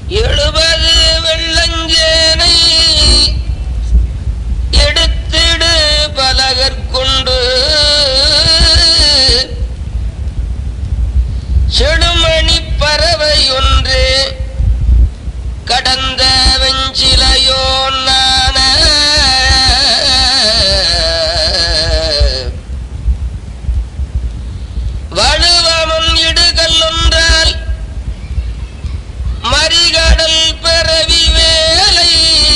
எழுபது வெள்ளஞ்சேனை எடுத்திடு பலகற்கொண்டு செடுமணி பறவை ஒன்று கடந்த வெஞ்சிலையோ நான வலுவமன் இடுகல்லொன்றால் மறிகடல் பிறவி வேலை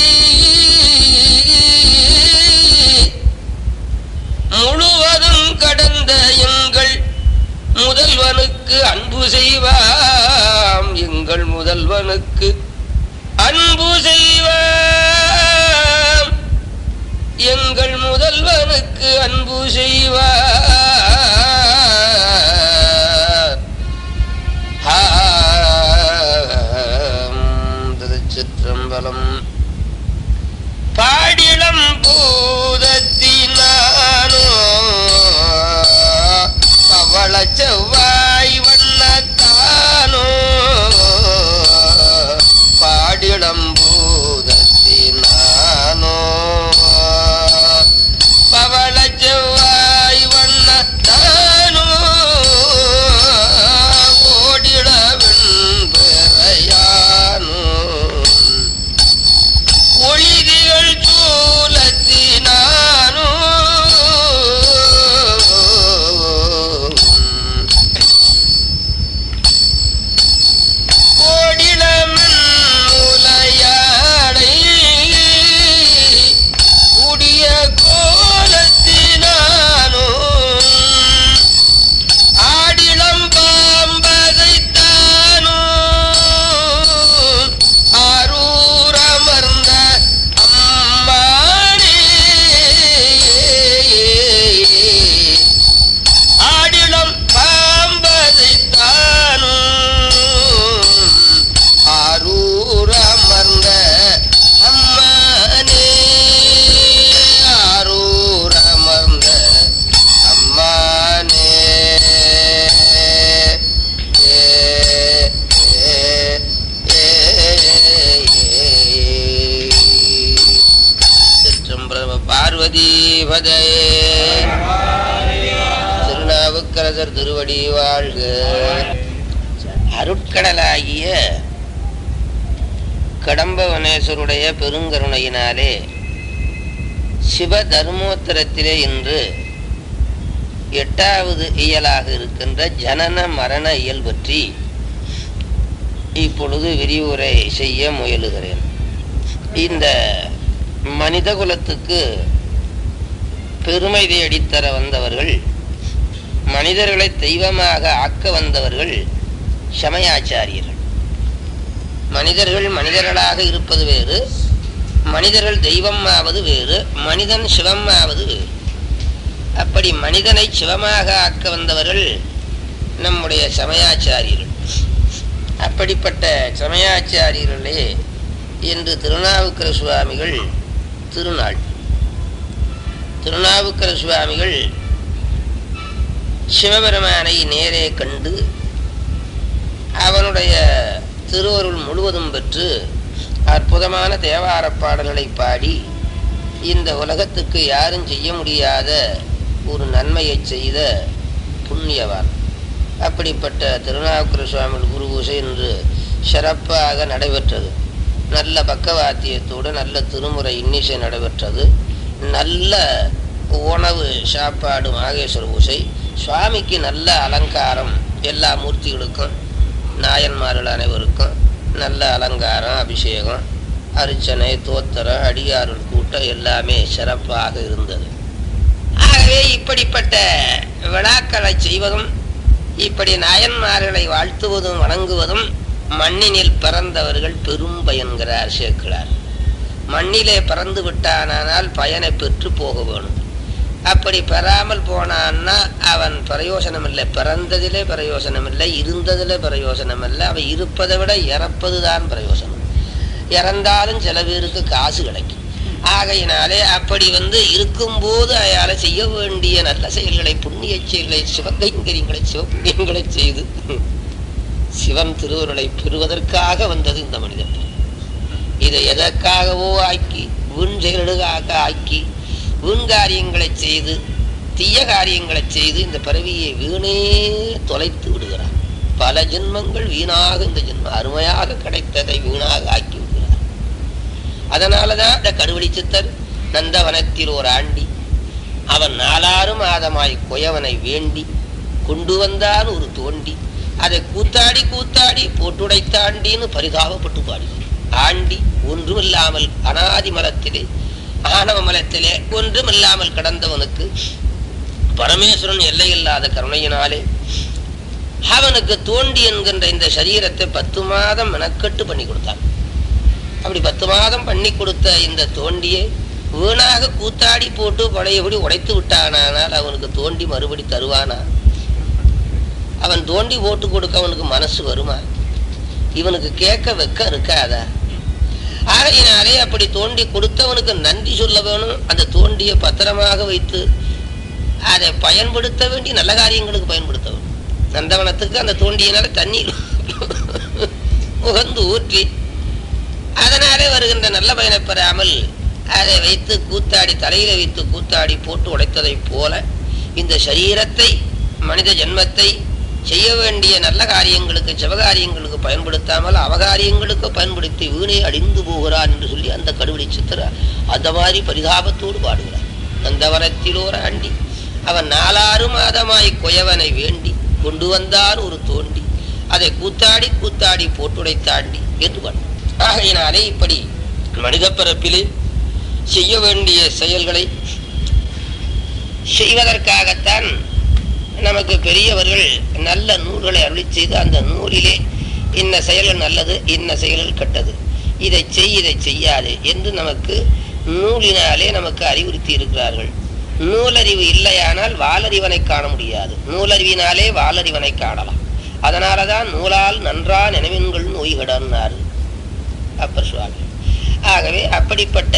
முழுவதும் கடந்த எங்கள் முதல்வனுக்கு அன்பு செய்வாம் எங்கள் முதல்வனுக்கு அன்பு செய்வாம் எங்கள் முதல்வனுக்கு அன்பு செய்வார் ஆம், திருச்சிற்றம்பலம் பாடிளம் பூதத்தினானோ பவள செவ்வாய் வண்ணத்தானோ பாடிளம் பூதத்தினானோ பவள செவ்வாய் வண்ணத்தானோ ஓடிளவென்பெறையானோ ஒளிதிகள் சூலத்தினானோ கோடிளமன் முலையாடை உடைய கோலத்தினானோ ஆடிளம் பாம்பதைத்தானோ ஆரூரமர்ந்த அம்மானே ஆடிளம் பாம்பதைத்தானோ ஆரூரமர்ந்த அம்மானே ஆரூரமர்ந்த அம்மானே ஏ, ஏ, ஏ, ஏ. சிற்றம்பலம் பார்வதி பதையே திருநாவுக்கரசர் திருவடி வாழ்க அருட்கடலாகிய கடம்பவனேஸ்வருடைய பெருங்கருணையினாலே சிவ தர்மோத்தரத்திலே இன்று எட்டாவது இயலாக இருக்கின்ற ஜனன மரண இயல் பற்றி இப்பொழுது விரிவுரை செய்ய முயலுகிறேன் இந்த மனித குலத்துக்கு பெருமை தேடித்தர வந்தவர்கள் மனிதர்களை தெய்வமாக ஆக்க வந்தவர்கள் சமயாச்சாரியர்கள் மனிதர்கள் மனிதர்களாக இருப்பது வேறு மனிதர்கள் தெய்வம் ஆவது வேறு மனிதன் சிவம் ஆவது வேறு அப்படி மனிதனை சிவமாக ஆக்க வந்தவர்கள் நம்முடைய சமயாச்சாரியர்கள் அப்படிப்பட்ட சமயாச்சாரியர்களே இன்று திருநாவுக்கர சுவாமிகள் திருநாள் திருநாவுக்கர சுவாமிகள் சிவபெருமானை நேரே கண்டு அவனுடைய திருவருள் முழுவதும் பெற்று அற்புதமான தேவார பாடல்களை பாடி இந்த உலகத்துக்கு யாரும் செய்ய முடியாத ஒரு நன்மையை செய்த புண்ணியவான் அப்படிப்பட்ட திருநாவுக்கர சுவாமிகள் குரு பூசை இன்று சிறப்பாக நடைபெற்றது நல்ல பக்கவாத்தியத்தோடு நல்ல திருமுறை இன்னிசை நடைபெற்றது நல்ல உணவு சாப்பாடு மாகேஸ்வர பூசை சுவாமிக்கு நல்ல அலங்காரம் எல்லா மூர்த்திகளுக்கும் நாயன்மார்கள் அனைவருக்கும் நல்ல அலங்காரம் அபிஷேகம் அர்ச்சனை தோத்திரம் அடியார்கள் கூட்டம் எல்லாமே சிறப்பாக இருந்தது ஆகவே இப்படிப்பட்ட விழாக்களை செய்வதும் இப்படி நாயன்மார்களை வாழ்த்துவதும் வணங்குவதும் மண்ணினில் பிறந்தவர்கள் பெரும் பயன்கிறார் சேர்க்கிறார் மண்ணிலே பிறந்து விட்டானால் பயனை பெற்று போக வேணும் அப்படி பெறாமல் போனான்னா அவன் பிரயோசனம் இல்லை பிறந்ததிலே பிரயோசனம் இல்லை இருந்ததிலே பிரயோசனம் இல்லை அவன் இருப்பதை விட இறப்பது தான் பிரயோசனம் இறந்தாலும் சில பேருக்கு காசு கிடைக்கும் ஆகையினாலே அப்படி வந்து இருக்கும்போது அயால செய்ய வேண்டிய நல்ல செயல்களை புண்ணிய செயல்களை சிவகைங்கரியங்களை சிவபுண்ணியங்களை செய்து சிவன் திருவருளை பெறுவதற்காக வந்தது இந்த மனிதன் இதை எதற்காகவோ ஆக்கி வீண் செயலுக்காக ஆக்கி வீண் காரியங்களை செய்து தீய காரியங்களை செய்து இந்த பிறவியை வீணே தொலைத்து விடுகிறார் பல ஜென்மங்கள் வீணாக இந்த ஜென்மம் அருமையாக கிடைத்ததை வீணாக ஆக்கி விடுகிறார் அதனாலதான் இந்த கடுவெளி சித்தர் நந்தவனத்தில் ஒரு ஆண்டி அவன் நாலாறு மாதமாய் குயவனை வேண்டி கொண்டு வந்தான் ஒரு தோண்டி அதை கூத்தாடி கூத்தாடி போட்டுடைத்தாண்டின்னு பரிதாபப்பட்டு பாடினார் ஆண்டி ஒன்றுமில்லாமல் அனாதி மலத்திலே ஆணவ மலத்திலே ஒன்றுமில்லாமல் கடந்தவனுக்கு பரமேஸ்வரன் எல்லையில்லாத கருணையினாலே அவனுக்கு தோண்டி என்கின்ற இந்த சரீரத்தை பத்து மாதம் மெனக்கட்டு பண்ணி கொடுத்தான் அப்படி பத்து மாதம் பண்ணி கொடுத்த இந்த தோண்டியை வீணாக கூத்தாடி போட்டு பழையபடி உடைத்து விட்டானால் அவனுக்கு தோண்டி மறுபடி தருவானா அவன் தோண்டி போட்டு கொடுக்க அவனுக்கு மனசு வருமா இவனுக்கு கேட்க வெக்க இருக்காதா ஆகையினாலே அப்படி தோண்டி கொடுத்தவனுக்கு நன்றி சொல்ல வேணும் அந்த தோண்டியை பத்திரமாக வைத்து அதை பயன்படுத்த வேண்டி நல்ல காரியங்களுக்கு பயன்படுத்த வேணும் நந்தவனத்துக்கு அந்த தோண்டியினால தண்ணீர் உகந்து ஊற்றி அதனாலே வருகின்ற நல்ல பயனை பெறாமல் அதை வைத்து கூத்தாடி தலையில வைத்து கூத்தாடி போட்டு உடைத்ததைப் போல இந்த சரீரத்தை மனித ஜென்மத்தை செய்ய வேண்டிய நல்ல காரியங்களுக்கு சிவகாரியங்களுக்கு பயன்படுத்தாமல் அவகாரியங்களுக்கு பயன்படுத்தி வீணை அடிந்து போகிறான் என்று சொல்லி அந்த கடுவடி சித்திர அந்த மாதிரி பரிதாபத்தோடு பாடுகிறார் நந்தவனத்திலோர் ஆண்டி அவன் நாலாறு மாதமாய் குயவனை வேண்டி கொண்டு வந்தான் ஒரு தோண்டி அதை கூத்தாடி கூத்தாடி போட்டுடைத்தாண்டி என்று பாடு ஆகையினாலே இப்படி மனித பிறப்பிலே செய்ய வேண்டிய செயல்களை செய்வதற்காகத்தான் நமக்கு பெரியவர்கள் நல்ல நூல்களை அருளி செய்து அந்த நூலிலே இன்ன செயல்கள் நல்லது இன்ன செயல்கள் கெட்டது இதை செய் இதை செய்யாது என்று நமக்கு நூலினாலே நமக்கு அறிவுறுத்தி இருக்கிறார்கள் நூலறிவு இல்லையானால் வாலறிவனை காண முடியாது நூலறிவினாலே வாலறிவனை காணலாம் அதனாலதான் நூலால் நன்றா நினைவின்கள் நோய்கடன்னார் அப்பர் சுவாமி ஆகவே அப்படிப்பட்ட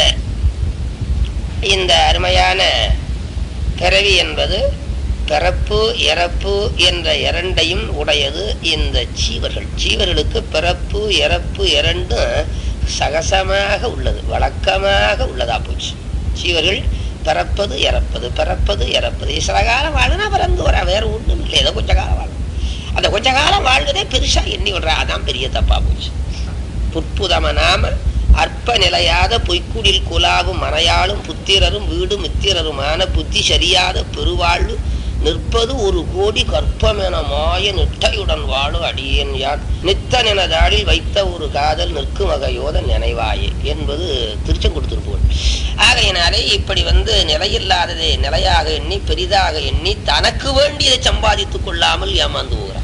இந்த அருமையான பிறவி என்பது பிறப்பு இறப்பு என்ற இரண்டையும் உடையது இந்த ஜீவர்கள் ஜீவர்களுக்கு பிறப்பு இறப்பு இரண்டும் சகசமாக உள்ளது வழக்கமாக உள்ளதா போச்சு ஜீவர்கள் பிறப்பது இறப்பது பிறப்பது இறப்பது சில காலம் வாழுனா பிறந்து வரா வேற ஒன்றும் இல்லை ஏதோ கொஞ்ச காலம் வாழும் அந்த கொஞ்ச காலம் வாழ்வதே பெருசா எண்ணி விடுறா அதான் பெரிய தப்பா போச்சு புற்புதம நாம அற்ப நிலையாத பொய்க்குடில் குலாவும் மனையாளும் புத்திரரும் வீடு மித்திரருமான புத்தி சரியாத பெருவாழ்வு நிற்பது ஒரு கோடி கற்பமென மாய நிட்டையுடன் வாழும் அடியேன் யான் நித்தன் தாளில் வைத்த ஒரு காதல் நிற்கும் வகையோத நினைவாயே என்பது திருச்செங்குடுத்திருப்போம் ஆகையினாலே இப்படி வந்து நிலையில்லாததை நிலையாக எண்ணி பெரிதாக எண்ணி தனக்கு வேண்டியதை சம்பாதித்துக் கொள்ளாமல் ஏமாந்து போகிறான்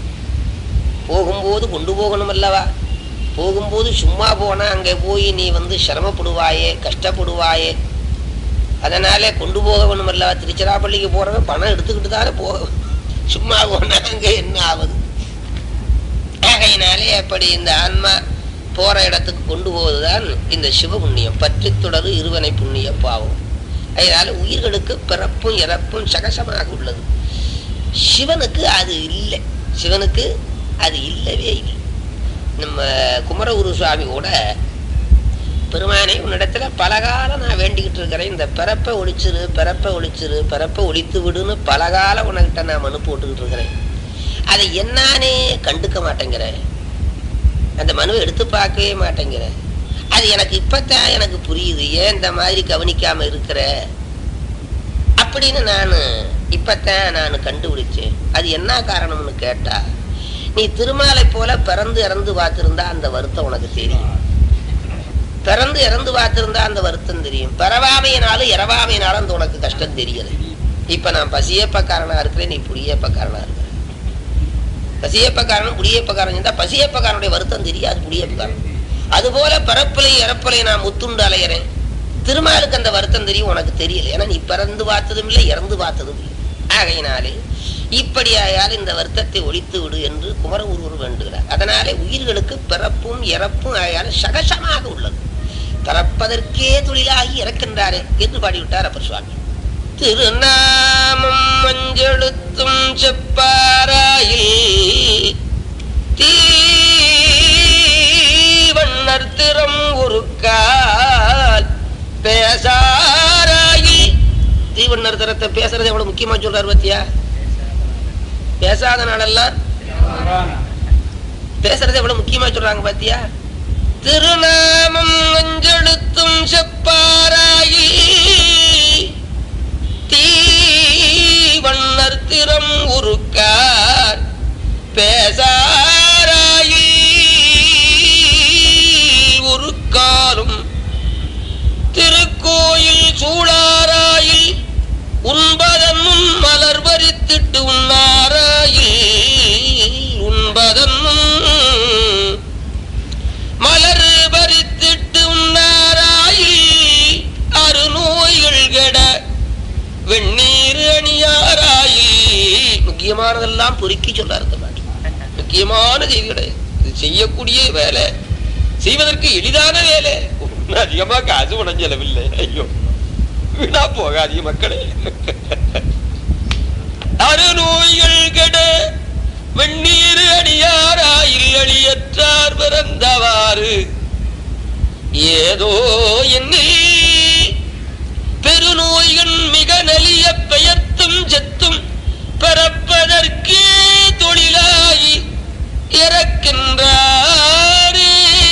போகும்போது கொண்டு போகணும் அல்லவா போகும்போது சும்மா போனா அங்கே போய் நீ வந்து சிரமப்படுவாயே கஷ்டப்படுவாயே அதனாலே கொண்டு போக வேணும் அல்லவா திருச்சிராப்பள்ளிக்கு போறவன் பணம் எடுத்துக்கிட்டு தானே போக சும்மா போனா அங்க என்ன ஆகுது ஆகையினாலே அப்படி இந்த ஆன்மா போற இடத்துக்கு கொண்டு போவதுதான் இந்த சிவ புண்ணியம் பற்றி தொடரு இருவனை புண்ணிய பாவம் அதனால உயிர்களுக்கு பிறப்பும் இறப்பும் சகசமாக உள்ளது சிவனுக்கு அது இல்லை சிவனுக்கு அது இல்லவே இல்லை நம்ம குமரகுரு சுவாமி கூட பெருமானை உன்னிடத்துல பலகாலம் நான் வேண்டிக்கிட்டு இருக்கிறேன் இந்த பிறப்பை ஒழிச்சிரு பிறப்பை ஒழிச்சிரு பிறப்பை ஒழித்து விடுன்னு பலகாலம் உனக்கிட்ட நான் மனு போட்டுக்கிட்டு இருக்கிறேன் அதை என்னானே கண்டுக்க மாட்டேங்கிறேன் அந்த மனுவை எடுத்து பார்க்கவே மாட்டேங்கிறேன் அது எனக்கு இப்பத்தான் எனக்கு புரியுது ஏன் இந்த மாதிரி கவனிக்காம இருக்கிற அப்படின்னு நான் இப்பத்தான் நான் கண்டுபிடிச்சேன் அது என்ன காரணம்னு கேட்டா நீ திருமாலை போல பிறந்து இறந்து பார்த்திருந்தா அந்த வருத்தம் உனக்கு தெரியும் பிறந்து இறந்து பார்த்திருந்தா அந்த வருத்தம் தெரியும் பிறவாமையினாலும் இறவாமையினாலும் அந்த உனக்கு கஷ்டம் தெரியல இப்ப நான் பசியப்பக்காரனா இருக்கிறேன் நீ புளியப்பக்காரனா இருக்கிற பசியப்பக்காரனும் புளியப்பக்காரன் இருந்தா பசியப்பக்காரனுடைய வருத்தம் தெரியாது புளியப்பக்காரன் அதுபோல பிறப்பிலையும் இறப்பிலையும் நான் முத்துண்டு அலையிறேன் திருமாலுக்கு அந்த வருத்தம் தெரியும் உனக்கு தெரியல ஏன்னா நீ பிறந்து பார்த்ததும் இல்லை இறந்து பார்த்ததும் இல்லை ஆகையினாலே இப்படியாயால் இந்த வருத்தத்தை ஒழித்து விடு என்று குமர ஒருவர் வேண்டுகிறார் அதனாலே உயிர்களுக்கு பிறப்பும் இறப்பும் ஆயால் சகசமாக உள்ளது பிறப்பதற்கே தொழிலாகி இறக்கின்றாரே என்று பாடிவிட்டார் அப்பர் சுவாமி திருநாமம் மஞ்செழுத்தும் செப்பாராயில் தீவண்ணர் திறம் ஒரு கால் பேசாராயி தீவண்ணர் தரத்தை பேசுறது எவ்வளவு முக்கியமா சொல்றாரு பத்தியா பேசாத நாளெல்லாம் பேசுறது எவ்வளவு முக்கியமா சொல்றாங்க பாத்தியா திருநாமம் அஞ்செழுத்தும் செப்பாராயி தீவண்ணர் திறம் உருக்கார் பேசாராயி உருக்காலும் திருக்கோயில் சூழாராயில் உண்பதன் முன் மலர் பறித்திட்டு உண்ணாராயில் உண்பதன் முன் மலர் பறித்திட்டு உண்ணாராயில் அருநோய்கள் கெட வெந்நீர் அணியாராயில் முக்கியமானதெல்லாம் பொறுக்கி சொல்றாரு இந்த பாட்டு. முக்கியமான செய்திகளை இது செய்யக்கூடிய வேலை செய்வதற்கு எளிதான வேலை ஒண்ணும் அதிகமா காசு உடஞ்ச செலவில்லை ஐயோ வீணா போகாதீங்க மக்களே அருநோய்கள் கெட வெந்நீர் அடியாராயில் அழியற்றார் பிறந்தவாறு ஏதோ என்னில் பெருநோய்கள் மிக நலிய பெயர்த்தும் செத்தும் பிறப்பதற்கே தொழிலாகி இறக்கின்றாரே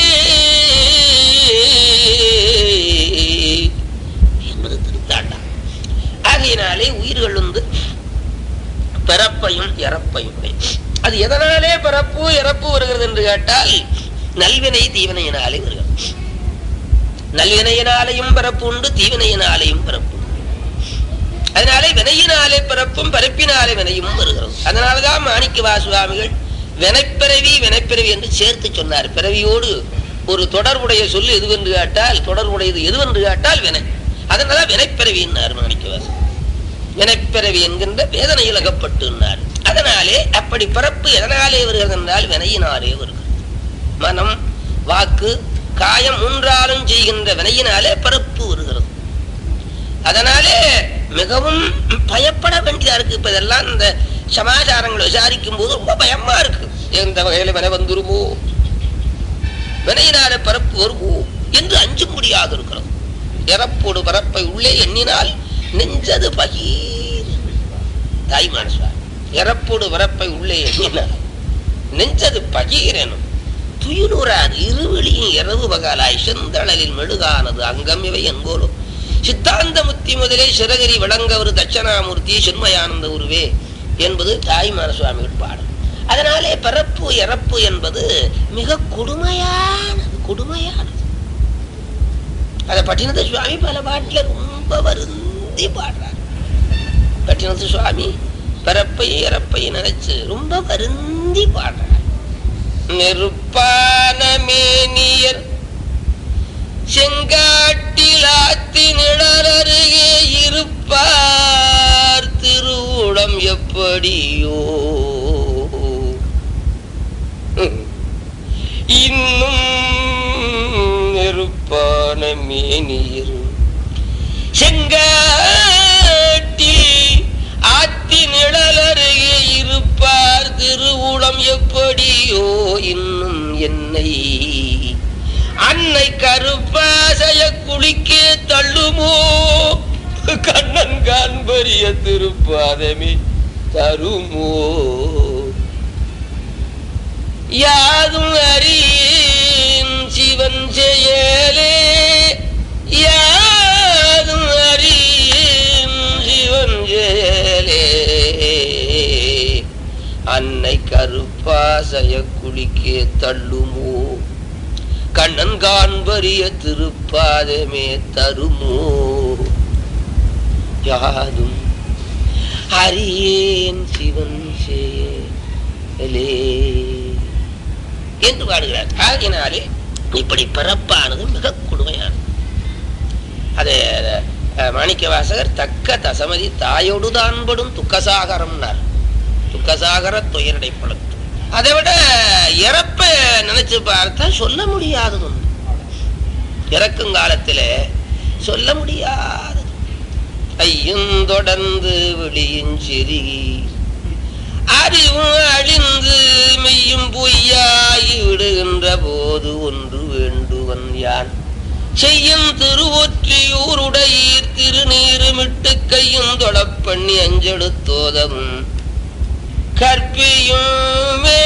என்பது திருத்தாண்டா ஆகையினாலே உயிர்கள் வந்து பிறப்பையும் இறப்பையும் உடையது. அது எதனாலே பிறப்பு இறப்பு வருகிறது என்று கேட்டால் நல்வினை தீவினையினாலே வருகிறது நல்வினையினாலையும் பிறப்பு உண்டு தீவினையினாலையும் பிறப்பு உண்டு. அதனாலே வினையினாலே பிறப்பும் பிறப்பினாலே வினையும் வருகிறது அதனாலதான் மாணிக்க சுவாமிகள் வினைப்பிறவி வினைப்பிறவி என்று சேர்த்து சொன்னார் பிறவியோடு ஒரு தொடர்புடைய சொல்லு எதுவென்று கேட்டால் தொடர்புடையது எதுவென்று கேட்டால் வினை அதனால வினைப்பிறவின்னார் மாணிக்கவாசு வினைப்பிறவி என்கின்ற வேதனையில் அகப்பட்டுனார் அதனாலே அப்படி பிறப்பு எதனாலே வருகிறது என்றால் வினையினாலே வருகிறது மனம் வாக்கு காயம் மூன்றாலும் செய்கின்ற வினையினாலே பிறப்பு வருகிறது அதனாலே மிகவும் பயப்பட வேண்டியதா இருக்கு இப்ப இதெல்லாம் இந்த சமாச்சாரங்களை விசாரிக்கும் போது ரொம்ப பயமா இருக்கு எந்த வகையில வினை வந்துருமோ வினையினாலே பிறப்பு வருமோ என்று அஞ்ச முடியாது இருக்கிறது இறப்போடு பிறப்பை உள்ளே எண்ணினால் நெஞ்சது பகீர் தாய்மான சுவாமி இறப்போடு பிறப்பை உள்ளே எண்ணினால் நெஞ்சது பகீர் எனும் துயிலுறாது இருவிழியும் இரவு பகலாய் செந்தழலில் மெழுகானது அங்கம் இவை என்போலும் சித்தாந்த முத்தி முதலே சிறகிரி விளங்க ஒரு தட்சணாமூர்த்தி சின்மயானந்த உருவே என்பது தாய்மான சுவாமிகள் பாடல் அதனாலே பிறப்பு இறப்பு என்பது மிக கொடுமையானது கொடுமையானது அதை பட்டினத்து சுவாமி பல பாட்டுல ரொம்ப வருந்தி பாடுறார் பட்டினத்து சுவாமி பிறப்பை இறப்பை நினைச்சு ரொம்ப வருந்தி பாடுறார் நெருப்பான மேனியர் செங்காட்டில் ஆத்தி நிழலருகே இருப்பார் திருவுளம் எப்படியோ இன்னும் நெருப்பான மேனியர் செங்காட்டில் ஆத்தி நிழலருகே இருப்பார் திருவுளம் எப்படியோ இன்னும் என்னை அன்னை கருப்பாசைய குளிக்கே தள்ளுமோ கண்ணன் காண்பரிய திருப்பாதமே தருமோ யாதும் அறியேன் சிவன் செயலே யாதும் அறியேன் சிவன் செயலே அன்னை கருப்பாசைய குளிக்கே தள்ளுமோ கண்ணன் காண்பரிய திருப்பாதமே தருமோ யாதும் அறியேன் சிவன் செயலே என்று பாடுகிறார் ஆகினாலே இப்படி பிறப்பானது மிக கொடுமையானது அது அஹ், மாணிக்க வாசகர் தக்க தசமதி தாயோடு தான்படும் துக்கசாகரம்னார் துக்கசாகர துயரடை பழத்து அதை விட இறப்ப நினைச்சு பார்த்தா சொல்ல முடியாதது ஒன்று இறக்கும் காலத்திலே சொல்ல முடியாதது ஐயும் தொடர்ந்து விழியும் செருகி அறிவும் அழிந்து மெய்யும் பொய்யாகி விடுகின்ற போது ஒன்று வேண்டுவன் யான் செய்யும் திருவொற்றியூருடையீர் திருநீருமிட்டு கையும் தொழப்பண்ணி அஞ்செடுத்தோதவும் கற்பியுமே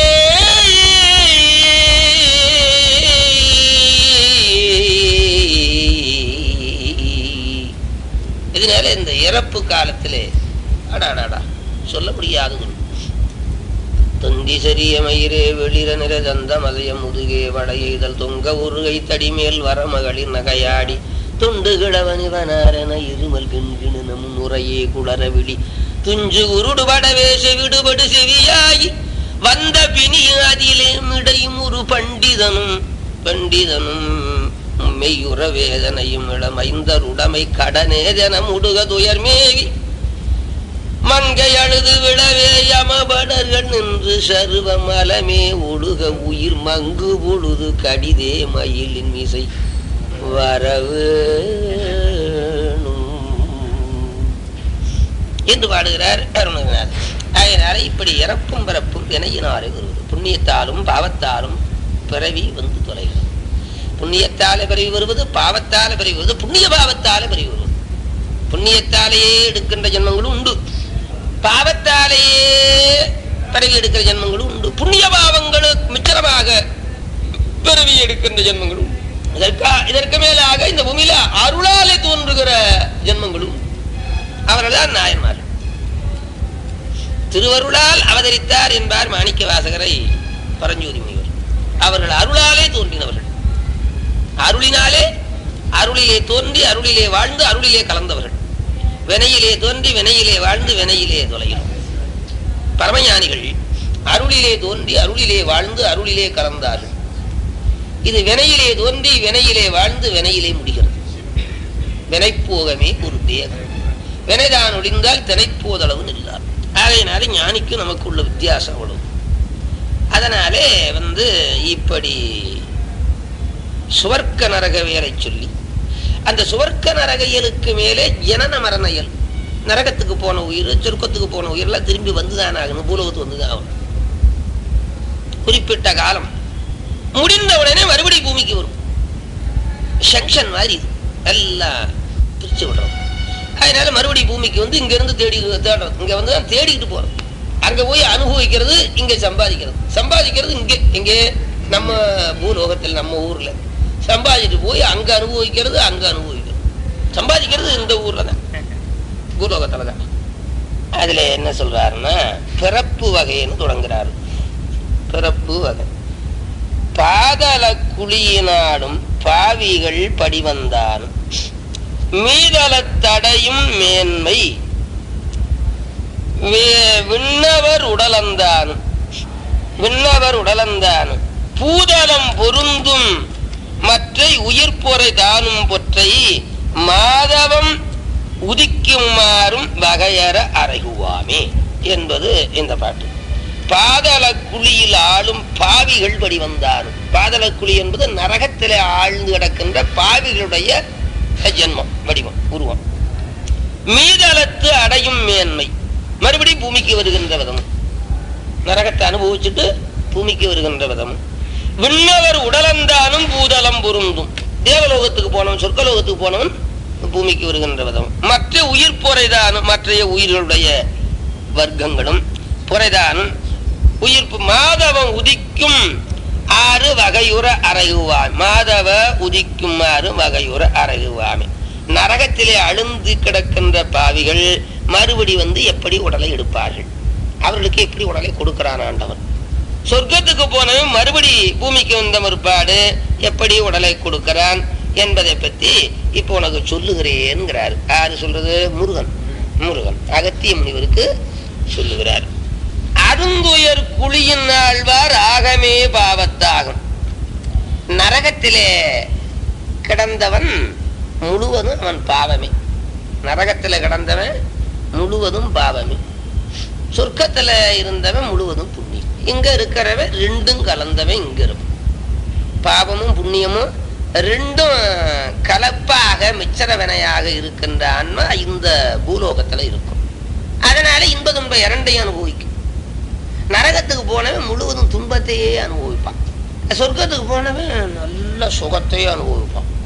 இதனால இந்த இறப்பு காலத்திலே அடாடாடா சொல்ல முடியாதது தொந்தி சரிய மயிரே வெளிர நிற தந்த மலைய முதுகே வளையெய்தல் தொங்க உருகை தடிமேல் வர மகளிர் நகையாடி துண்டு கிழவனிவனாரென இருமல் கிண்கிணு நம் நுரையே குளர விழி துஞ்சு உருடுபடவே செவிடுபடு செவியாயி வந்த பிணி அதிலே மிடையும் ஒரு பண்டிதனும் பண்டிதனும் மெய்யுற வேதனையும் இளமைந்தர் உடைமை கடனேதன முடுக துயர்மேவி மங்கை அழுது விடவே யமபடர்கள் நின்று சருவ மலமே ஒழுக உயிர் மங்கு பொழுது கடிதே மயிலின் மிசை வரவேணும் என்று பாடுகிறார் அருணகிரிநாதர் அதனால இப்படி இறப்பும் பிறப்பும் வினையினாலே வருவது புண்ணியத்தாலும் பாவத்தாலும் பிறவி வந்து தொலைகிறது புண்ணியத்தாலே பிறவி வருவது பாவத்தாலே பிறவி வருவது புண்ணிய பாவத்தாலே பிறவி வருவது புண்ணியத்தாலேயே எடுக்கின்ற ஜென்மங்களும் உண்டு பாவத்தாலேயே பிறவி எடுக்கிற ஜென்மங்களும் உண்டு புண்ணிய பாவங்களுக்கு மிச்சரமாக பிறவி எடுக்கின்ற ஜென்மங்களும் உண்டு. இதற்கா இதற்கு மேலாக இந்த பூமியில அருளாலே தோன்றுகிற ஜென்மங்களும் அவர்கள் தான் நாயன்மார் திருவருளால் அவதரித்தார் என்பார் மாணிக்க வாசகரை பரஞ்சோதி முனிவர் அவர்கள் அருளாலே தோன்றினவர்கள் அருளினாலே அருளிலே தோன்றி அருளிலே வாழ்ந்து அருளிலே கலந்தவர்கள் வினையிலே தோன்றி வினையிலே வாழ்ந்து வினையிலே தொலைகிறோம் பரமஞானிகள் அருளிலே தோன்றி அருளிலே வாழ்ந்து அருளிலே கலந்தார்கள் இது வினையிலே தோன்றி வினையிலே வாழ்ந்து வினையிலே முடிகிறது வினைப்போகமே ஒரு தேகம் வினைதான் ஒளிந்தால் தினைப்போதளவு நில்லார் ஆகையினாலே ஞானிக்கு நமக்கு உள்ள வித்தியாசம் அவ்வளவு அதனாலே வந்து இப்படி சுவர்க்க நரக வேலை சொல்லி அந்த சுவர்க்க நரகையலுக்கு மேலே ஜனன மரணயல் நரகத்துக்கு போன உயிர் சொர்க்கத்துக்கு போன உயிரெல்லாம் திரும்பி வந்துதான் ஆகணும் பூலோகத்துக்கு வந்துதான் ஆகணும் குறிப்பிட்ட காலம் முடிந்த உடனே மறுபடி பூமிக்கு வரும் செங்ஷன் மாதிரி இது எல்லாம் பிரிச்சு விடுறோம் அதனால மறுபடி பூமிக்கு வந்து இங்க இருந்து தேடி தேடுறோம் இங்க வந்து தான் தேடிக்கிட்டு போறோம் அங்க போய் அனுபவிக்கிறது இங்க சம்பாதிக்கிறது சம்பாதிக்கிறது இங்க இங்கே நம்ம பூலோகத்தில் நம்ம ஊர்ல சம்பாதிச்சுட்டு போய் அங்க அனுபவிக்கிறது அங்க அனுபவிக்கிறது சம்பாதிக்கிறது இந்த ஊர்ல தான் பூலோகத்துல தான் அதுல என்ன சொல்றாருன்னா பிறப்பு வகைன்னு தொடங்குறாரு பிறப்பு வகை பாதல குழியினாடும் பாவிகள் படிவந்தானும் மீதல தடையும் மேன்மை வே- விண்ணவர் உடலந்தானும் விண்ணவர் உடலந்தானும் பூதலம் பொருந்தும் மற்றை உயிர்ப்பொறை தானும் பொற்றை மாதவம் உதிக்குமாறும் வகையற அறைகுவாமே என்பது இந்த பாட்டு பாதள குழியில் ஆளும் பாவிகள் வடிவந்தாரும் பாதள குழி என்பது நரகத்திலே ஆழ்ந்து கிடக்கின்ற பாவிகளுடைய ஜென்மம் வடிவம் உருவம் மீதளத்து அடையும் மேன்மை மறுபடியும் பூமிக்கு வருகின்ற விதம் நரகத்தை அனுபவிச்சுட்டு பூமிக்கு வருகின்ற விதம் விண்ணவர் உடலந்தானும் பூதலம் பொருந்தும் தேவலோகத்துக்கு போனவன் சொர்க்கலோகத்துக்கு போனவன் பூமிக்கு வருகின்ற விதம் மற்ற உயிர் பொறைதானும் மற்றைய உயிர்களுடைய வர்க்கங்களும் புறைதானும் உயிர்ப்பு மாதவம் உதிக்கும் ஆறு வகையுற அறைகுவான் மாதவ உதிக்கும் ஆறு வகையுற அறைகுவாமே நரகத்திலே அழுந்து கிடக்கின்ற பாவிகள் மறுபடி வந்து எப்படி உடலை எடுப்பார்கள் அவர்களுக்கு எப்படி உடலை கொடுக்கிறான் ஆண்டவன் சொர்க்கத்துக்கு போனவன் மறுபடி பூமிக்கு வந்த மறுபாடு எப்படி உடலை கொடுக்கிறான் என்பதை பத்தி இப்போ உனக்கு சொல்லுகிறேன்கிறார் யாரு சொல்றது முருகன் முருகன் அகத்திய முனிவருக்கு சொல்லுகிறார் அருந்துயர் குழியின் ஆழ்வார் ஆகமே பாவத்தாகும் நரகத்திலே கிடந்தவன் முழுவதும் அவன் பாவமே நரகத்திலே கிடந்தவன் முழுவதும் பாவமே சொர்க்கத்துல இருந்தவன் முழுவதும் புண்ணியம் இங்க இருக்கிறவன் ரெண்டும் கலந்தவன் இங்க இருக்கும் பாவமும் புண்ணியமும் ரெண்டும் கலப்பாக மிச்சர வினையாக இருக்கின்ற ஆன்மா இந்த பூலோகத்துல இருக்கும் அதனால இன்ப துன்பம் இரண்டையும் அனுபவிக்கும் நரகத்துக்கு போனவன் முழுவதும் துன்பத்தையே அனுபவிப்பான் சொர்க்கத்துக்கு போனவன் நல்ல சுகத்தையே அனுபவிப்பான்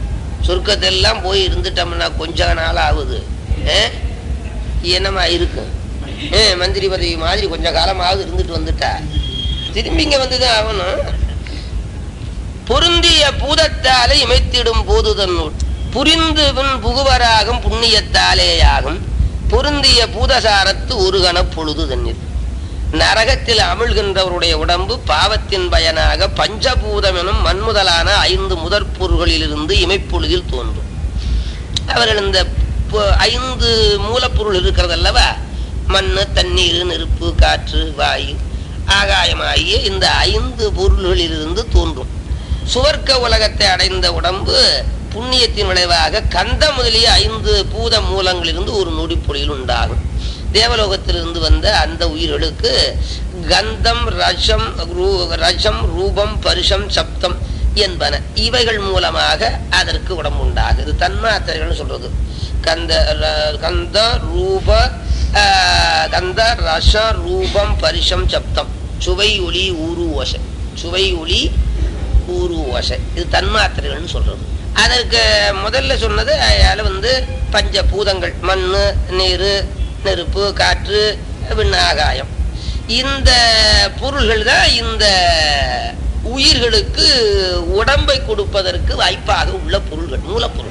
சொர்க்கத்தெல்லாம் போய் இருந்துட்டோம்னா கொஞ்ச நாள் ஆகுது ஆ? என்னமா இருக்கும் ஆ, மந்திரி பதவி மாதிரி கொஞ்ச காலமாவது இருந்துட்டு வந்துட்டா திரும்பி இங்க வந்துதான் ஆகணும் பொருந்திய பூதத்தாலே இமைத்திடும் போதுதன்னூர் புரிந்து பின் புகுவராகும் புண்ணியத்தாலேயாகும் பொருந்திய பூதசாரத்து ஒரு கணப்பொழுது தண்ணீர் நரகத்தில் அமிழ்கின்றவருடைய உடம்பு பாவத்தின் பயனாக பஞ்சபூதம் எனும் மண்முதலான ஐந்து முதற் பொருள்களிலிருந்து இமைப்பொழுதில் தோன்றும் அவர்கள் இந்த பொ- ஐந்து மூலப்பொருள் இருக்கிறது அல்லவா மண்ணு தண்ணீர் நெருப்பு காற்று வாயு ஆகாயமாகிய இந்த ஐந்து பொருள்களிலிருந்து தோன்றும் சுவர்க்க உலகத்தை அடைந்த உடம்பு புண்ணியத்தின் விளைவாக கந்த முதலிய ஐந்து பூத மூலங்களிலிருந்து ஒரு நொடிப்பொழியில் உண்டாகும் தேவலோகத்திலிருந்து வந்த அந்த உயிர்களுக்கு கந்தம் ரசம் ரூ- ரசம் ரூபம் பருஷம் சப்தம் என்பன இவைகள் மூலமாக அதற்கு உடம்பு உண்டாகுது இது தன்மாத்திரைகள்னு சொல்றது கந்த ர- கந்த ரூப ஆஹ், கந்த ரச ரூபம் பரிசம் சப்தம் சுவை ஒளி ஊரு ஓசை சுவை ஒளி ஊரு ஓசை இது தன்மாத்திரைகள்னு சொல்றது அதற்கு முதல்ல சொன்னது அயால வந்து பஞ்ச பூதங்கள் மண்ணு நீர் நெருப்பு காற்று விண்ண ஆகாயம் இந்த பொருள்கள் தான் இந்த உயிர்களுக்கு உடம்பை கொடுப்பதற்கு வாய்ப்பாக உள்ள பொருள்கள் மூலப்பொருள்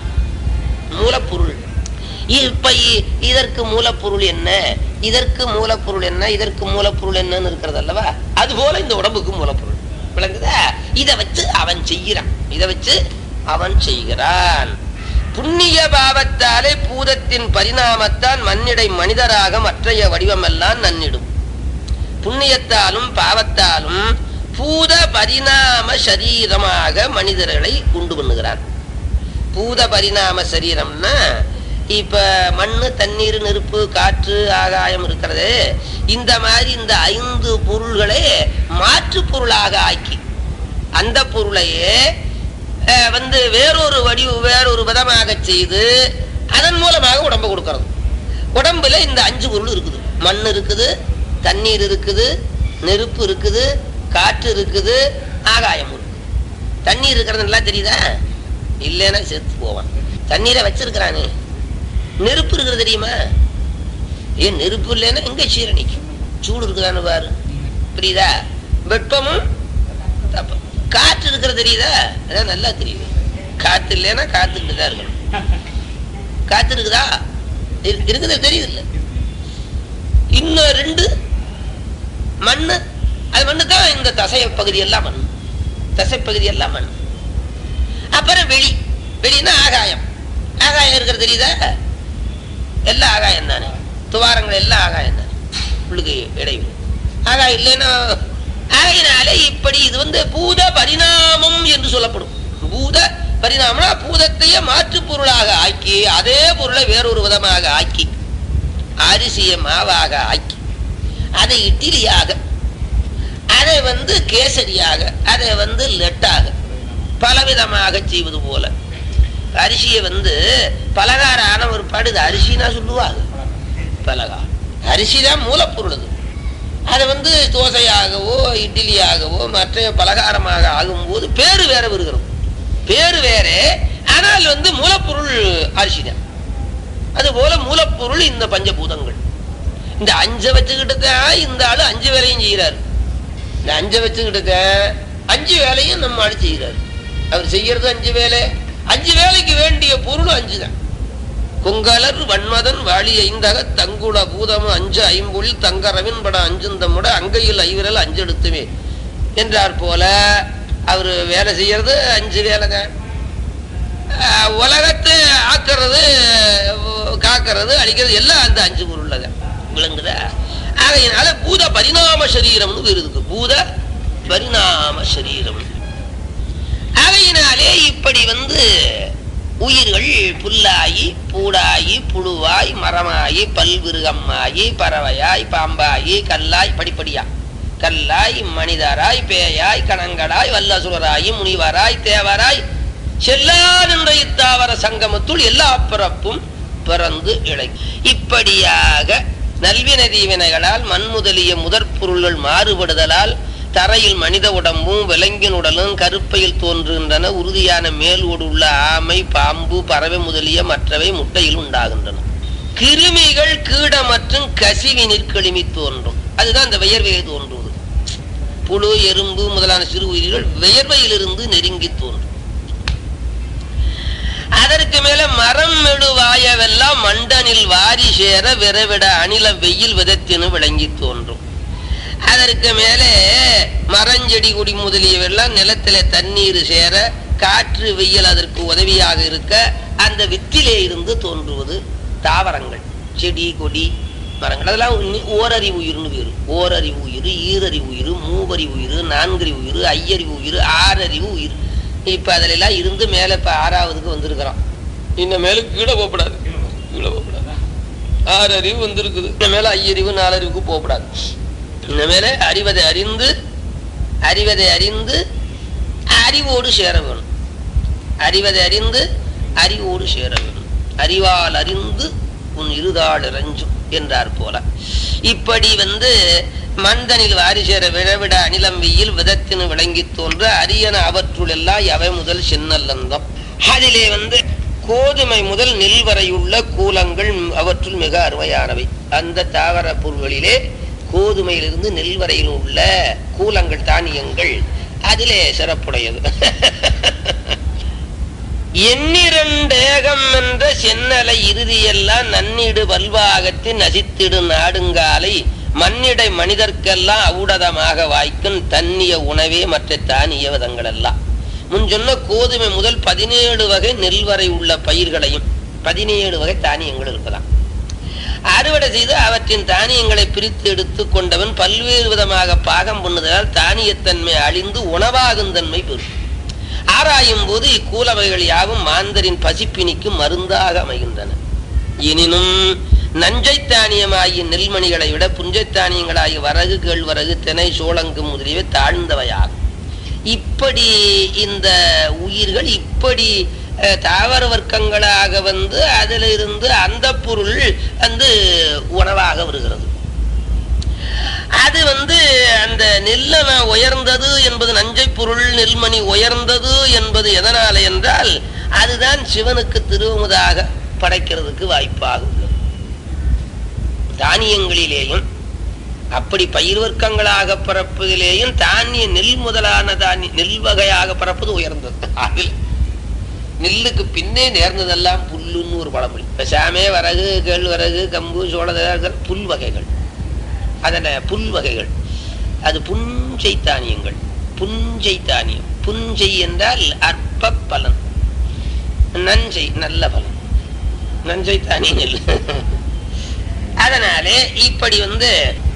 மூலப்பொருள் இப்ப இ- இதற்கு மூலப்பொருள் என்ன இதற்கு மூலப்பொருள் என்ன இதற்கு மூலப்பொருள் என்னன்னு இருக்கிறது அல்லவா அது போல இந்த உடம்புக்கு மூலப்பொருள் விளங்குதா இதை வச்சு அவன் செய்கிறான் இதை வச்சு அவன் செய்கிறான் புண்ணிய பாவத்தாலே பூதத்தின் பரிணாமத்தான் மண்ணிடை மனிதராக மற்றைய வடிவமெல்லாம் நன்னிடும் புண்ணியத்தாலும் பாவத்தாலும் பூத பரிணாம சரீரமாக மனிதர்களை உண்டு பண்ணுகிறான் பூத பரிணாம சரீரம்னா இப்ப மண்ணு தண்ணீர் நெருப்பு காற்று ஆகாயம் இருக்கிறது இந்த மாதிரி இந்த ஐந்து பொருள்களை மாற்று பொருளாக ஆக்கி அந்த பொருளையே அஹ், வந்து வேறொரு வடிவு வேறொரு விதமாக செய்து அதன் மூலமாக உடம்பு கொடுக்கறது உடம்புல இந்த அஞ்சு பொருள் இருக்குது மண் இருக்குது தண்ணீர் இருக்குது நெருப்பு இருக்குது காற்று இருக்குது ஆகாயம் இருக்குது தண்ணீர் இருக்கிறது நல்லா தெரியுதா இல்லைன்னா செத்து போவான் தண்ணீரை வச்சிருக்கிறானே நெருப்பு இருக்கிறது தெரியுமா ஏன் நெருப்பு இல்லைன்னா எங்க சீரணிக்கும் சூடு இருக்குதான்னு பாரு புரியுதா வெப்பமும் தப்பு. காற்று இருக்கிறது தெரியுதா அதான் நல்லா தெரியுது காத்து இல்லைன்னா காத்துக்கிட்டு தான் இருக்கணும் காத்து இருக்குதா இரு- இருக்குது தெரியுது இல்ல இன்னும் ரெண்டு மண்ணு அது மண்ணு தான் இந்த தசை பகுதி எல்லாம் மண் தசை பகுதி எல்லாம் மண் அப்புறம் வெளி வெளினா ஆகாயம் ஆகாயம் இருக்கிறது தெரியுதா எல்லாம் ஆகாயம் தானே துவாரங்கள் எல்லாம் ஆகாயம் தானே உள்ளுக்கு இடைவெளி ஆகாயம் இல்லைன்னா ஆகையினாலே இப்படி இது வந்து பூத பரிணாமம் என்று சொல்லப்படும் பூத பரிணாமம்னா பூதத்தையே மாற்று பொருளாக ஆக்கி அதே பொருளை வேறொரு விதமாக ஆக்கி அரிசியை மாவாக ஆக்கி அதை இட்லியாக அதை வந்து கேசரியாக அதை வந்து லெட்டாக பலவிதமாக செய்வது போல அரிசியை வந்து பலகாரம் ஆன ஒரு பாடு இது அரிசினா சொல்லுவாங்க பலகாரம் அரிசி தான் மூலப்பொருள் அது அதை வந்து தோசையாகவோ இட்லியாகவோ மற்ற பலகாரமாக ஆகும்போது பேரு வேற வருகிறது பேரு வேற ஆனால் வந்து மூலப்பொருள் அரிசி தான் அதுபோல மூலப்பொருள் இந்த பஞ்சபூதங்கள் இந்த அஞ்ச வச்சுக்கிட்டு தான் இந்த ஆளு அஞ்சு வேலையும் செய்யறாரு இந்த அஞ்ச வச்சுக்கிட்டு தான் அஞ்சு வேலையும் நம்ம ஆளு செய்யறாரு அவர் செய்யறது அஞ்சு வேலை அஞ்சு வேலைக்கு வேண்டிய பொருளும் அஞ்சு தான் கொங்கலர் வன்மதன் வாளி ஐந்தக தங்குள பூதம் அஞ்சு ஐம்பொழில் தங்கரவின் பட அஞ்சுந்தமுட அங்கையில் ஐவிரல் அஞ்செடுத்துமே என்றார் போல அவர் வேலை செய்யறது அஞ்சு வேலை தான் ஆஹ் உலகத்தை ஆக்கிறது காக்கிறது அழிக்கிறது எல்லாம் அந்த அஞ்சு பொருள்ல தான் விளங்குதா ஆகையினால பூத பரிணாம சரீரம்னு பேர் இருக்கு பூத பரிணாம சரீரம் ஆகையினாலே இப்படி வந்து உயிர்கள் புல்லாகி பூடாகி புழுவாய் மரமாயி பல்விருகமாயி பறவையாய் பாம்பாயி கல்லாய் படிப்படியா கல்லாய் மனிதராய் பேயாய் கணங்களாய் வல்லசுரராய் முனிவராய் தேவராய் செல்லா நின்ற இத்தாவர சங்கமத்துள் எல்லா பிறப்பும் பிறந்து இழை இப்படியாக நல்வினை தீவினைகளால் மண் முதலிய முதற் பொருள்கள் மாறுபடுதலால் தரையில் மனித உடம்பும் விலங்கின் உடலும் கருப்பையில் தோன்றுகின்றன உறுதியான மேல் உள்ள ஆமை பாம்பு பறவை முதலிய மற்றவை முட்டையில் உண்டாகின்றன கிருமிகள் கீட மற்றும் கசிவினிற் கிருமி தோன்றும் அதுதான் அந்த வியர்வையை தோன்றுவது புழு எறும்பு முதலான சிறு உயிர்கள் வியர்வையிலிருந்து நெருங்கி தோன்றும் அதற்கு மேல மரம் மெழுவாயவெல்லாம் மண்டனில் வாரி சேர விரவிட அணில வெயில் விதத்தினு விளங்கி தோன்றும் அதற்கு மேலே மரஞ்செடி குடி முதலியவெல்லாம் நிலத்திலே தண்ணீர் சேர காற்று வெயில் அதற்கு உதவியாக இருக்க அந்த வித்திலே இருந்து தோன்றுவது தாவரங்கள் செடி கொடி மரங்கள் அதெல்லாம் உன்னி- ஓரறிவு உயிர்னு பேரு ஓரறிவு உயிர் ஈரறிவு உயிர் மூவறிவு உயிர் நான்கறிவு உயிர் ஐயறிவு உயிர் ஆறறிவு உயிர் இப்ப அதுல எல்லாம் இருந்து மேல இப்ப ஆறாவதுக்கு வந்திருக்கிறோம் இன்னும் மேல கீழே போகக்கூடாது கீழே போகக்கூடாது ஆறு அறிவு வந்திருக்குது இன்னும் மேல ஐயறிவு நாலறிவுக்கு போகக்கூடாது இன்னும் மேல அறிவதை அறிந்து அறிவதை அறிந்து அறிவோடு சேர வேணும் அறிவதை அறிந்து அறிவோடு சேர வேணும் அறிவால் அறிந்து உன் இருதாள் இறஞ்சும் என்றார் போல இப்படி வந்து மந்தனில் வாரி சேர விழவிட அனிலம் வெயில் விதத்தினு விளங்கி தோன்ற அரியன அவற்றுள் எல்லாம் எவை முதல் சின்னல்லந்தம் அதிலே வந்து கோதுமை முதல் நெல் வரையுள்ள கூலங்கள் அவற்றுள் மிக அருமையானவை அந்த தாவர பொருள்களிலே கோதுமையிலிருந்து நெல் வரையில் உள்ள கூலங்கள் தானியங்கள் அதிலே சிறப்புடையது எண்ணிரண்டேகம் என்ற சென்னலை இறுதியெல்லாம் நன்னிடு வல்வாகத்தின் நசித்திடு நாடுங்காலை மண்ணிடை மனிதர்க்கெல்லாம் ஔடதமாக வாய்க்கும் தன்னிய உணவே மற்ற தானிய விதங்கள் எல்லாம் முன் சொன்ன கோதுமை முதல் பதினேழு வகை நெல் வரை உள்ள பயிர்களையும் பதினேழு வகை தானியங்கள் இருக்கலாம் அறுவடை செய்து அவற்றின் தானியங்களை பிரித்து எடுத்து கொண்டவன் பல்வேறு விதமாக பாகம் பண்ணுதலால் தானியத்தன்மை அழிந்து உணவாகும் தன்மை பெறும் ஆராயும் போது இக்கூலவைகள் யாவும் மாந்தரின் பசிப்பினிக்கு மருந்தாக அமைகின்றன எனினும் நஞ்சை தானியமாகிய நெல்மணிகளை விட புஞ்சை தானியங்களாகிய வரகு கேழ்வரகு தினை சோளங்கு முதலியவை தாழ்ந்தவையாகும் இப்படி இந்த உயிர்கள் இப்படி அஹ், தாவர வர்க்கங்களாக வந்து அதிலிருந்து அந்த பொருள் வந்து உணவாக வருகிறது அது வந்து அந்த நெல்லன உயர்ந்தது என்பது நஞ்சை பொருள் நெல்மணி உயர்ந்தது என்பது எதனால என்றால் அதுதான் சிவனுக்கு திருவுமுதாக படைக்கிறதுக்கு வாய்ப்பாக உள்ளது தானியங்களிலேயும் அப்படி பயிர் வர்க்கங்களாக பிறப்பதிலேயும் தானிய நெல் முதலான தானிய நெல் வகையாக பிறப்பது உயர்ந்தது அதில் நெல்லுக்கு பின்னே நேர்ந்ததெல்லாம் புல்லுன்னு ஒரு பழமொழி பெசாமே வரகு கேழ்வரகு கம்பு சோள புல் வகைகள் அதன புல் வகைகள் அது புஞ்சை தானியங்கள் புஞ்சை தானியம் புஞ்சை என்றால் அற்ப பலன் நஞ்சை நல்ல பலன் நஞ்சை தானியம் நெல் அதனாலே இப்படி வந்து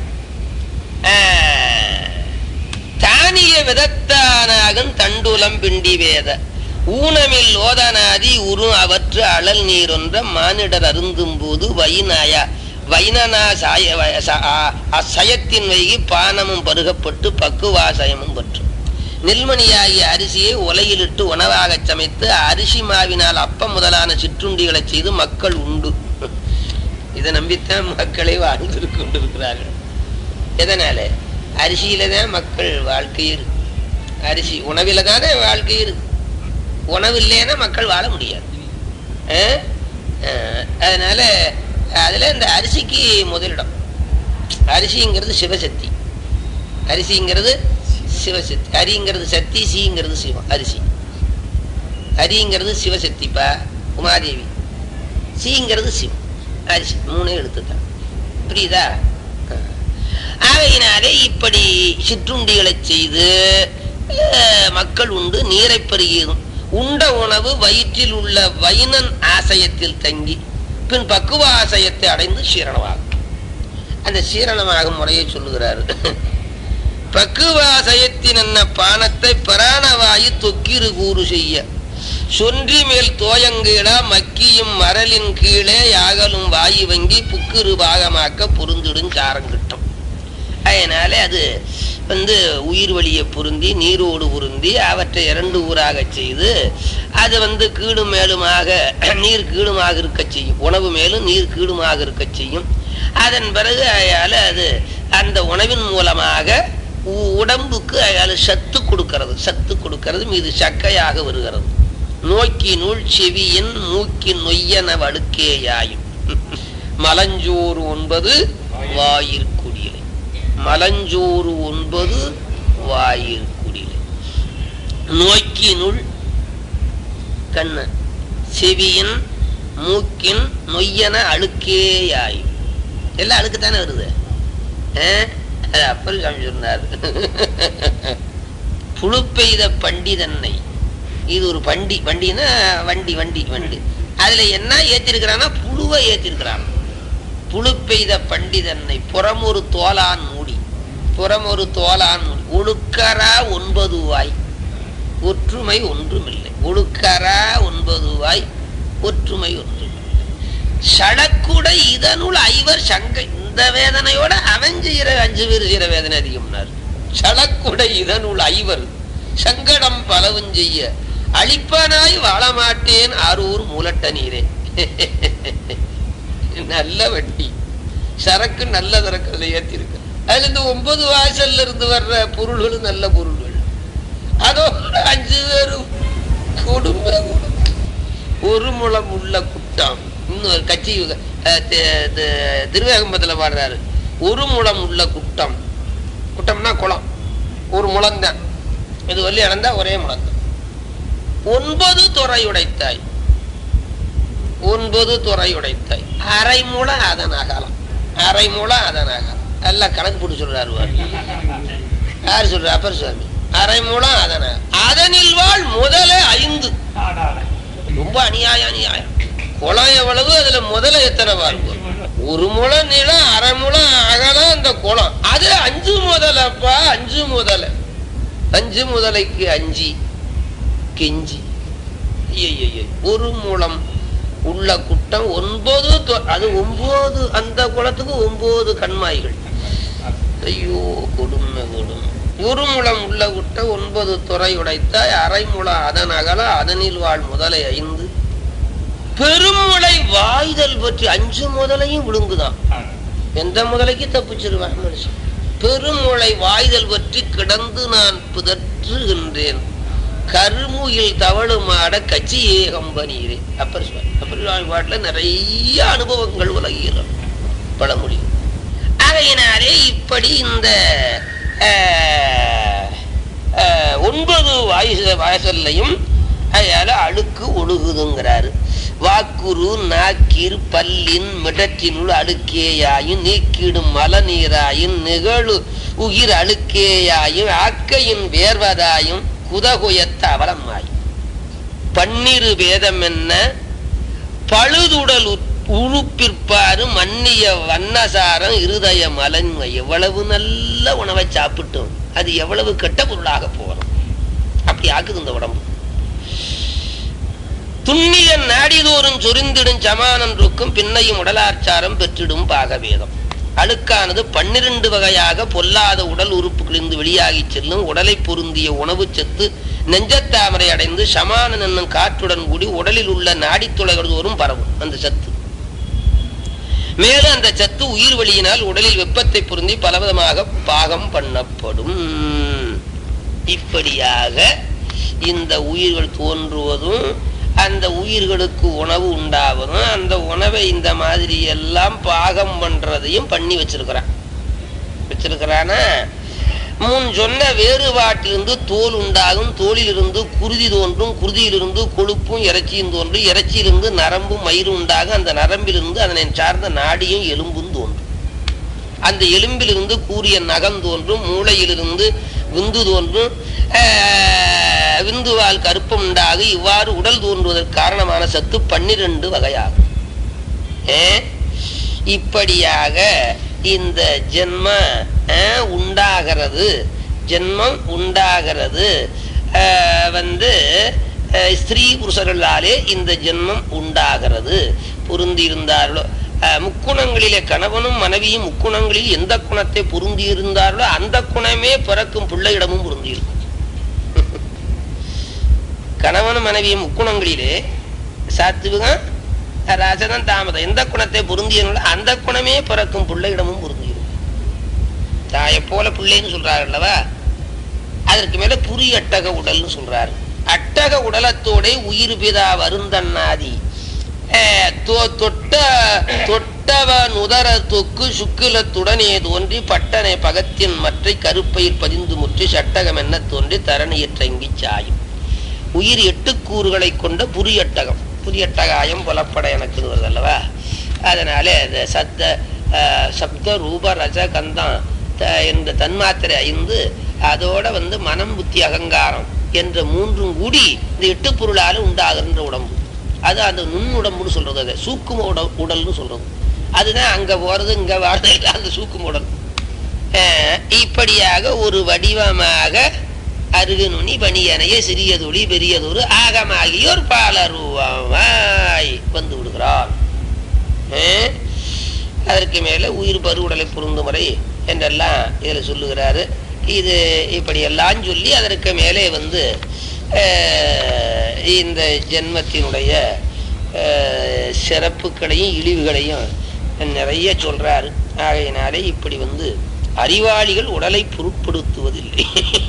ஆஹ், தானிய விதத்தானாகும் தண்டுலம் பிண்டி வேத ஊனமில் ஓதனாதி உரு அவற்று அழல் நீரொன்ற மானிடர் அருந்தும் போது வைநாயா வைனனா சாய வ- ச- ஆ- அசயத்தின் வைகி பானமும் பருகப்பட்டு பக்குவாசயமும் பற்றும் நெல்மணியாகிய அரிசியை உலையிலிட்டு உணவாகச் சமைத்து அரிசி மாவினால் அப்பம் முதலான சிற்றுண்டிகளை செய்து மக்கள் உண்டு இதை நம்பித்தான் மக்களை வாழ்ந்து கொண்டிருக்கிறார்கள் எதனால அரிசியில தான் மக்கள் வாழ்க்கை இருக்கு அரிசி உணவில தானே வாழ்க்கை இருக்கு உணவு இல்லைன்னா மக்கள் வாழ முடியாது அஹ்? அஹ், அதனால அதுல இந்த அரிசிக்கு முதலிடம் அரிசிங்கிறது சிவசக்தி அரிசிங்கிறது சிவசக்தி அரிங்கிறது சக்தி சீங்கிறது சிவம் அரிசி அரிங்கிறது சிவசக்திப்பா உமாதேவி சீங்கிறது சிவம் அரிசி மூணே எழுத்துத்தான் புரியுதா ஆகையினாலே இப்படி சிற்றுண்டிகளை செய்து அஹ், மக்கள் உண்டு நீரை பருகியதும் உண்ட உணவு வயிற்றில் உள்ள வைனன் ஆசயத்தில் தங்கி பின் பக்குவ ஆசயத்தை அடைந்து சீரணமாகும் அந்த சீரணமாகும் முறையை சொல்லுகிறார் பக்குவாசயத்தின் என்ன பானத்தை பராணவாயு தொக்கிரு கூறு செய்ய சொன்றி மேல் தோயங்கீழா மக்கியும் மரலின் கீழே யாகலும் வாயு வங்கி புக்கிரு பாகமாக்க பொருந்திடும் சாரம் கிட்டும் அதனால அது வந்து உயிர் வழியை பொருந்தி நீரோடு பொருந்தி அவற்றை இரண்டு ஊராக செய்து அது வந்து கீடு மேலுமாக நீர் கீடுமாக இருக்க செய்யும் உணவு மேலும் நீர் கீடுமாக இருக்க செய்யும் அதன் பிறகு அயால அது அந்த உணவின் மூலமாக உ- உடம்புக்கு அது சத்து கொடுக்கிறது சத்து கொடுக்கிறது மீது சக்கையாக வருகிறது நோக்கினுள் செவியின் மூக்கின் நொய்யன வழுக்கேயாயும் மலஞ்சோறு ஒன்பது வாயிற்குடியிலை மலஞ்சோறு ஒன்பது வாயிற்குடியிலை நோக்கினுள் கண்ணு செவியின் மூக்கின் நொய்யன அழுக்கேயாயும் எல்லாம் அழுக்கு தானே வருது ஆ? அது அப்பர் சாமி சொன்னார் புழு பெய்த பண்டிதன்னை இது ஒரு பண்டி வண்டின்னா வண்டி வண்டி வண்டி அதுல என்ன ஏத்திருக்கிறான்னா புழுவை ஏத்திருக்கிறான் புழு பெய்த பண்டிதன்னை புறமொரு தோலான் மூடி புறமொரு தோலான் மூடி ஒழுக்கரா ஒன்பது வாய் ஒற்றுமை ஒன்றுமில்லை ஒழுக்கரா ஒன்பது வாய் ஒற்றுமை ஒன்றுமில்லை சடக்குடை இதனுள் ஐவர் சங்க இந்த வேதனையோட அவன் செய்யற அஞ்சு பேர் செய்யற வேதனை அதிகம்னார் சடக்குடை இதனுள் ஐவர் சங்கடம் பலவும் செய்ய அழிப்பனாய் வாழமாட்டேன் அரூர் மூலட்ட நீரே நல்ல வண்டி சரக்கு நல்ல சரக்கு அதுல ஏத்திருக்கு அதுல இந்த ஒன்பது வாசல்ல இருந்து வர்ற பொருள்களும் நல்ல பொருள்கள் அதோட அஞ்சு பேரும் குடும்ப குடும்பம் ஒரு முளம் உள்ள குட்டம் இன்னொரு கட்சி அஹ், தி- தி- திருவேகம்பத்துல பாடுறாரு ஒரு முளம் உள்ள குட்டம் குட்டம்னா குளம் ஒரு முளம்தான் இது வள்ளி அளந்தா ஒரே முளம்தான் ஒன்பது துறை உடைத்தாய் ஒன்பது துறை உடைத்தாய் அரை முள அதன் அகலம் அரை முள அதன் அகலம் எல்லாம் கணக்கு போட்டு சொல்றாரு பாரு. யார் சொல்ற அப்பர் சுவாமி அரை முளம் அதன அதனில் வாழ் முதல ஐந்து ரொம்ப அநியாயம் அநியாயம் குளம் எவ்வளவு அதுல முதல்ல எத்தனை பாருங்க ஒரு முளம் நீளம் அரை முளம் அகலம் அந்த குளம் அது அஞ்சு முதலப்பா அஞ்சு முதல அஞ்சு முதலைக்கு அஞ்சி கெஞ்சி ஐயையையே. ஒரு மூலம் உள்ள குட்டம் ஒன்பது தொ- அது ஒன்பது அந்த குளத்துக்கு ஒன்பது கண்மாய்கள் ஐயோ கொடுமை கொடுமை ஒரு முளம் உள்ள குட்ட ஒன்பது துறை உடைத்தாய் அரை முளம் அதன் அகல அதனில் வாழ் முதலை ஐந்து பெருமுளை வாய்தல் பற்றி அஞ்சு முதலையும் விழுங்குதான் எந்த முதலைக்கு தப்பிச்சிருவான் மனுஷன் பெருமுளை வாய்தல் பற்றி கிடந்து நான் புதற்றுகின்றேன் கருமுகில் தவழுமாட கச்சி ஏகம்பனீரே அப்பர் சுவாமி அப்பர் சுவாமி பாட்டுல நிறைய அனுபவங்கள் உலகிற பழமொழி ஆகையினாலே இப்படி இந்த அஹ், அஹ், ஒன்பது வாயுச வாசல்லையும் அதால அழுக்கு ஒழுகுதுங்கிறாரு வாக்குரு நாக்கீர் பல்லின் மிடற்றினுள் அழுக்கேயாயும் நீக்கிடும் மலநீராயும் நிகழு உயிர் அழுக்கேயாயும் ஆக்கையின் வேர்வதாயும் குதகுயத்த அவலமாயும் பன்னிரு வேதம் என்ன பழுதுடல் உட்- உழுப்பிற்பாரு மன்னிய வண்ணசாரம் இருதய மலன்மை எவ்வளவு நல்ல உணவை சாப்பிட்டோம் அது எவ்வளவு கெட்ட பொருளாக போகிறோம் அப்படி ஆக்குது இந்த உடம்பு துண்ணிய நாடிதோறும் சொரிந்திடும் சமானன்றுக்கும் பின்னையும் உடலாச்சாரம் பெற்றிடும் பாகவேதம் அழுக்கானது பன்னிரண்டு வகையாக பொல்லாத உடல் உறுப்புகளிலிருந்து வெளியாகிச் செல்லும் உடலை பொருந்திய உணவுச் சத்து நெஞ்சத்தாமரை அடைந்து சமானன் என்னும் காற்றுடன் கூடி உடலில் உள்ள நாடித்துளைகள் தோறும் பரவும் அந்த சத்து மேலும் அந்த சத்து உயிர் வழியினால் உடலில் வெப்பத்தை பொருந்தி பலவிதமாக பாகம் பண்ணப்படும் இப்படியாக இந்த உயிர்கள் தோன்றுவதும் அந்த உயிர்களுக்கு உணவு உண்டாவதும் அந்த உணவை இந்த மாதிரி எல்லாம் பாகம் பண்றதையும் பண்ணி வச்சிருக்கிறான் வச்சிருக்கிறானா முன் சொன்ன வேறுபாட்டிலிருந்து தோல் உண்டாகும் தோலிலிருந்து குருதி தோன்றும் குருதியிலிருந்து கொழுப்பும் இறைச்சியும் தோன்றும் இறைச்சியிலிருந்து நரம்பும் மயிரும் உண்டாகும் அந்த நரம்பிலிருந்து அதனை சார்ந்த நாடியும் எலும்பும் தோன்றும் அந்த எலும்பிலிருந்து கூறிய நகம் தோன்றும் மூளையிலிருந்து விந்து தோன்றும் ஆஹ், விந்துவால் கருப்பம் உண்டாகி இவ்வாறு உடல் தோன்றுவதற்கு காரணமான சத்து பன்னிரண்டு வகையாகும் ஏன்? இப்படியாக இந்த ஜென்ம ஆஹ், உண்டாகிறது ஜென்மம் உண்டாகிறது ஆஹ், வந்து ஆஹ், ஸ்திரீ புருஷர்களாலே இந்த ஜென்மம் உண்டாகிறது பொருந்தி இருந்தார்களோ ஆஹ், முக்குணங்களிலே கணவனும் மனைவியும் முக்குணங்களில் எந்த குணத்தை பொருந்தி இருந்தார்களோ அந்த குணமே பிறக்கும் பிள்ளையிடமும் பொருந்தி இருக்கும் கணவன் மனைவியும் முக்குணங்களிலே சாத்துவகம் ராசனம் தாமதம் எந்த குணத்தை பொருந்தியனோ அந்த குணமே பிறக்கும் பிள்ளையிடமும் பொருந்தியிருக்கும் தாயை போல பிள்ளைன்னு சொல்றாரு அல்லவா அதற்கு மேல புரி அட்டக உடல்னு சொல்றாரு அட்டக உடலத்தோட உயிர் பிதா வருந்தன்னாதி அஹ், தொ- தொட்ட தொட்டவன் உதர தொக்கு சுக்கிலத்துடனே தோன்றி பட்டனை பகத்தின் மற்றை கருப்பையில் பதிந்து முற்றி சட்டகம் என்ன தோன்றி தரணியற்றங்கி சாயும் உயிர் எட்டு கூறுகளை கொண்ட புரியட்டகம் புரியட்டகாயம் புலப்பட எனக்கு வருது அல்லவா அதனால இந்த சத்த அஹ், சப்த ரூப ரச கந்தம் த- என்ற தன்மாத்திரை ஐந்து அதோட வந்து மனம் புத்தி அகங்காரம் என்ற மூன்றும் கூடி இந்த எட்டு பொருளால உண்டாகின்ற உடம்பு அது அந்த நுண் உடம்புன்னு சொல்றது அது சூக்கும உட உடல்னு சொல்றது அதுதான் அங்க போறது இங்க வர்றது எல்லாம் அந்த சூக்கும உடல் அஹ், இப்படியாக ஒரு வடிவமாக அருகு நுனி பணியனைய சிறியதுளி பெரியதொரு ஆகமாகியோர் பாலருவாய் வந்து விடுகிறார் அஹ், அதற்கு மேல உயிர் பருவுடலை பொருந்தும் முறை என்றெல்லாம் இதில் சொல்லுகிறாரு இது இப்படியெல்லாம் சொல்லி அதற்கு மேலே வந்து அஹ், இந்த ஜென்மத்தினுடைய அஹ், சிறப்புகளையும் இழிவுகளையும் நிறைய சொல்றாரு ஆகையினாலே இப்படி வந்து அறிவாளிகள் உடலை பொருட்படுத்துவதில்லை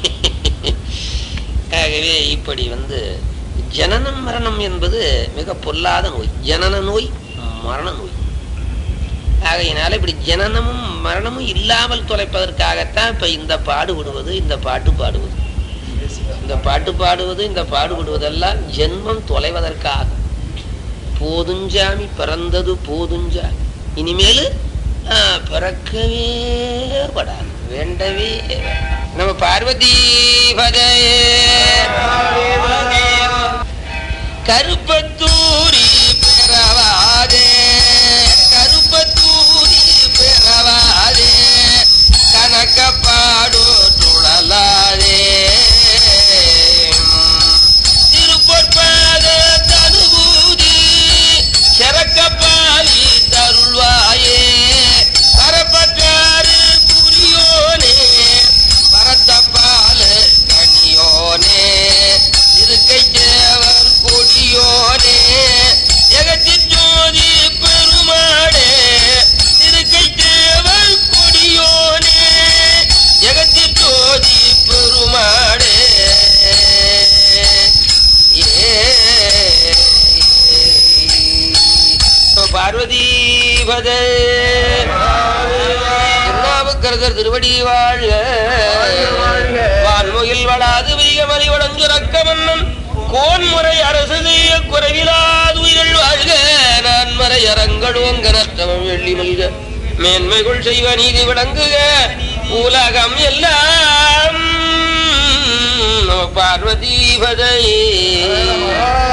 ஆகவே இப்படி வந்து ஜனனம் மரணம் என்பது மிக பொல்லாத நோய் ஜனன நோய் மரண நோய் ஆகையினால இப்படி ஜனனமும் மரணமும் இல்லாமல் தொலைப்பதற்காகத்தான் இப்ப இந்த பாடுபடுவது இந்த பாட்டு பாடுவது இந்த பாட்டு பாடுவது இந்த பாடுபடுவதெல்லாம் ஜென்மம் தொலைவதற்காக போதுஞ்சாமி பிறந்தது போதுஞ்சாமி இனிமேலு ஆ, பிறக்கவே படாது வேண்டவே வேண்டாம். நம்ம பார்வதி பதையே கருப்பத்தூரி பெறவாதே கருப்பத்தூரி பெறவாதே கணக்கப்பாடு துழலாதே திருப்பொற்பத தனுபூதி சிறக்கப்பாலி தருள்வாயே பரப்பற்றாறு புரியோனே பரத்தப்பால கனியோனே இருக்கை தேவர் கொடியோனே ஜெகத்தின் ஜோதி பெருமாடே இருக்கை தேவர் கொடியோனே ஜெகத்தின் ஜோதி பெருமாடே ஏ பார்வதி பதே திருநாவுக்கரசர் திருவடி வாழ்க வான்முகில் வளாது வீகமலி வடஞ்சுரக்க மன்னன் கோன்முறை அரசு செய்ய குறைவிலாது உயிர்கள் வாழ்க நான்மறை அரங்கள் ஓங்க நற்றமம் வெள்ளி மல்க மேன்மைகள் செய்வ நீதி விளங்குக உலகம் எல்லாம் நம பார்வதி பதையே